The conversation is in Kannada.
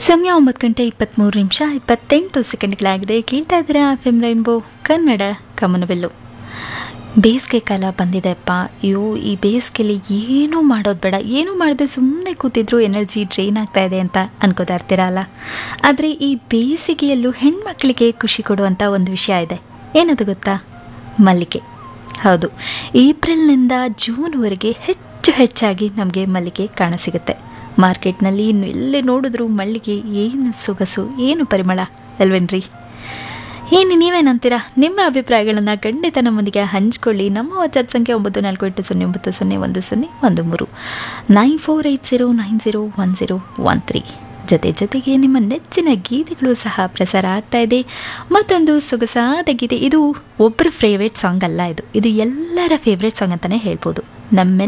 ಸಮಯ ಒಂಬತ್ತು ಗಂಟೆ ಇಪ್ಪತ್ತ್ಮೂರು ನಿಮಿಷ ಇಪ್ಪತ್ತೆಂಟು ಸೆಕೆಂಡ್ಗಳಾಗಿದೆ ಕೇಳ್ತಾ ಇದ್ದೀರಾ ಎಫ್ ಎಮ್ ರೈನ್ಬೋ ಕನ್ನಡ ಕಮನವೆಲ್ಲು ಬೇಸಿಗೆ ಕಾಲ ಬಂದಿದೆಪ್ಪ ಅಯ್ಯೋ ಈ ಬೇಸಿಗೆಲಿ ಏನೂ ಮಾಡೋದು ಬೇಡ ಏನೂ ಮಾಡದೆ ಸುಮ್ಮನೆ ಕೂತಿದ್ರು ಎನರ್ಜಿ ಡ್ರೈನ್ ಆಗ್ತಾ ಇದೆ ಅಂತ ಅನ್ಕೋತಾ ಇರ್ತೀರಲ್ಲ ಆದರೆ ಈ ಬೇಸಿಗೆಯಲ್ಲೂ ಹೆಣ್ಮಕ್ಳಿಗೆ ಖುಷಿ ಕೊಡುವಂಥ ಒಂದು ವಿಷಯ ಇದೆ ಏನದು ಗೊತ್ತಾ ಮಲ್ಲಿಗೆ ಹೌದು ಏಪ್ರಿಲ್ನಿಂದ ಜೂನ್ವರೆಗೆ ಹೆಚ್ಚು ಹೆಚ್ಚಾಗಿ ನಮಗೆ ಮಲ್ಲಿಗೆ ಕಾಣಸಿಗುತ್ತೆ ಮಾರ್ಕೆಟ್ನಲ್ಲಿ ಇನ್ನು ಎಲ್ಲೇ ನೋಡಿದ್ರು ಮಲ್ಲಿಗೆ ಏನು ಸೊಗಸು ಏನು ಪರಿಮಳ ಅಲ್ವೇನ್ರಿ ಏನು ನೀವೇನಂತೀರಾ ನಿಮ್ಮ ಅಭಿಪ್ರಾಯಗಳನ್ನು ಖಂಡಿತ ನಮ್ಮೊಂದಿಗೆ ಹಂಚ್ಕೊಳ್ಳಿ ನಮ್ಮ ವಾಟ್ಸಪ್ ಸಂಖ್ಯೆ ಒಂಬತ್ತು ನಾಲ್ಕು ಎಂಟು ಸೊನ್ನೆ ಒಂಬತ್ತು ಸೊನ್ನೆ ಒಂದು ಸೊನ್ನೆ ಒಂದು ಮೂರು nine four eight zero nine zero one zero one three ಜೊತೆ ಜೊತೆಗೆ ನಿಮ್ಮ ನೆಚ್ಚಿನ ಗೀತೆಗಳು ಸಹ ಪ್ರಸಾರ ಆಗ್ತಾ ಇದೆ ಮತ್ತೊಂದು ಸೊಗಸಾದ ಗೀತೆ ಇದು ಒಬ್ಬರ ಫೇವ್ರೇಟ್ ಸಾಂಗ್ ಅಲ್ಲ ಇದು ಇದು ಎಲ್ಲರ ಫೇವ್ರೇಟ್ ಸಾಂಗ್ ಅಂತಲೇ ಹೇಳ್ಬೋದು ನಮ್ಮೆಲ್ಲ